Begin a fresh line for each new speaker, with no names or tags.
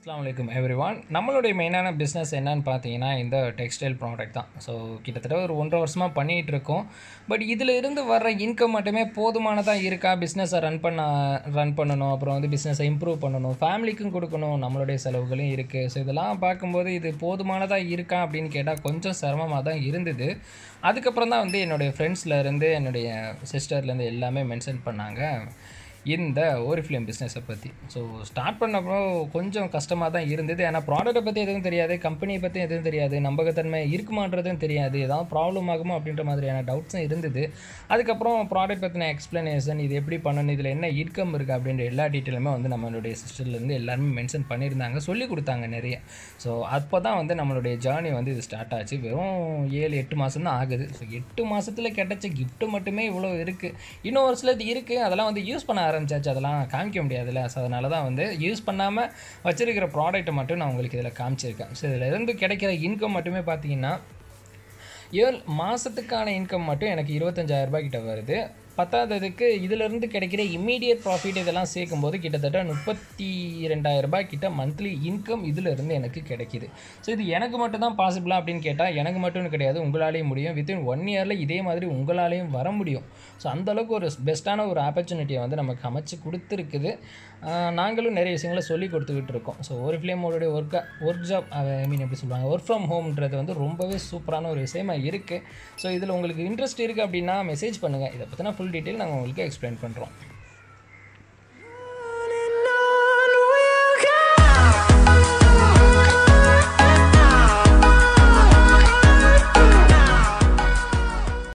அஸ்லாம் வலைக்கம் every one நம்மளுடைய மெயினான பிஸ்னஸ் என்னன்னு பார்த்தீங்கன்னா இந்த டெக்ஸ்டைல் ப்ராடக்ட் தான் ஸோ கிட்டத்தட்ட ஒரு ஒன்றரை வருஷமாக பண்ணிகிட்டு இருக்கோம் பட் இதில் இருந்து வர்ற இன்கம் மட்டுமே போதுமானதாக இருக்கா பிஸ்னஸை ரன் பண்ண ரன் பண்ணணும் அப்புறம் வந்து பிஸ்னஸை இம்ப்ரூவ் பண்ணணும் ஃபேமிலிக்கும் கொடுக்கணும் நம்மளுடைய செலவுகளும் இருக்குது ஸோ இதெல்லாம் பார்க்கும்போது இது போதுமானதாக இருக்கா அப்படின்னு கேட்டால் கொஞ்சம் சிரமமாக தான் இருந்தது அதுக்கப்புறம் தான் வந்து என்னுடைய ஃப்ரெண்ட்ஸில் இருந்து என்னுடைய சிஸ்டர்லேருந்து எல்லாமே மென்ஷன் பண்ணாங்க இந்த ஒரு ஃபிலிம் பிஸ்னஸை பற்றி ஸோ ஸ்டார்ட் பண்ணப்போ கொஞ்சம் கஷ்டமாக தான் இருந்தது ஏன்னா ப்ராடக்ட்டை பற்றி எதுவும் தெரியாது கம்பெனியை பற்றி எதுவும் தெரியாது நம்பகத்தன்மை இருக்குமான்றதும் தெரியாது ஏதாவது ப்ராப்ளம் ஆகுமோ அப்படின்ற மாதிரியான டவுட்ஸும் இருந்தது அதுக்கப்புறம் ப்ராடக்ட் பற்றின எக்ஸ்ப்ளனேஷன் இது எப்படி பண்ணணும் இதில் என்ன இன்கம் இருக்குது அப்படின்ற எல்லா டீட்டெயிலுமே வந்து நம்மளுடைய சிஸ்டர்லேருந்து எல்லாருமே மென்ஷன் பண்ணியிருந்தாங்க சொல்லி கொடுத்தாங்க நிறைய ஸோ அப்போ தான் வந்து நம்மளுடைய ஜேர்னி வந்து இது ஸ்டார்ட் ஆச்சு வெறும் ஏழு எட்டு மாதம் தான் ஆகுது ஸோ எட்டு மாதத்தில் கிடைச்ச கிஃப்ட்டு மட்டுமே இவ்வளோ இருக்குது இன்னும் ஒரு சிலது இருக்குது அதெல்லாம் வந்து யூஸ் பண்ண ஆரம்பிச்சாச்சு அதெல்லாம் காமிக்க முடியாதுல்ல ஸோ அதனால தான் வந்து யூஸ் பண்ணாமல் வச்சிருக்கிற ப்ராடக்ட்டை மட்டும் நான் உங்களுக்கு இதில் காமிச்சிருக்கேன் ஸோ இதில் இருந்து கிடைக்கிற இன்கம் மட்டுமே பார்த்தீங்கன்னா ஏழு மாதத்துக்கான இன்கம் மட்டும் எனக்கு இருபத்தஞ்சாயிரம் ரூபாய் கிட்ட வருது பத்தாததுக்கு இதிலிருந்து கிடைக்கிற இம்மீடியட் ப்ராஃபிட் இதெல்லாம் சேர்க்கும்போது கிட்டத்தட்ட முப்பத்தி ரெண்டாயிரம் ரூபாய் கிட்ட மந்த்லி இன்கம் இதிலிருந்து எனக்கு கிடைக்கிது ஸோ இது எனக்கு மட்டும் தான் பாசிபிளா அப்படின்னு கேட்டால் எனக்கு மட்டும் கிடையாது உங்களாலேயும் முடியும் வித்தின் ஒன் இயரில் இதே மாதிரி உங்களாலேயும் வர முடியும் ஸோ அந்தளவுக்கு ஒரு பெஸ்ட்டான ஒரு ஆப்பர்ச்சுனிட்டியை வந்து நமக்கு அமைச்சு கொடுத்துருக்குது ஆஹ் நாங்களும் நிறைய விஷயங்களை சொல்லி கொடுத்துக்கிட்டு இருக்கோம் ஸோ ஒரு ஃபிலிமோடைய ஒர்க்கை ஒர்க் ஜாப் ஐ மீன் எப்படி சொல்லுவாங்க ஒர்க் ஃப்ரம் ஹோம்ன்றது வந்து ரொம்பவே சூப்பரான ஒரு விஷயமா இருக்குது ஸோ இதில் உங்களுக்கு இன்ட்ரெஸ்ட் இருக்குது அப்படின்னா மெசேஜ் பண்ணுங்கள் இதை பற்றின ஃபுல் டீட்டெயில் நாங்கள் உங்களுக்கு எக்ஸ்பிளைன் பண்ணுறோம்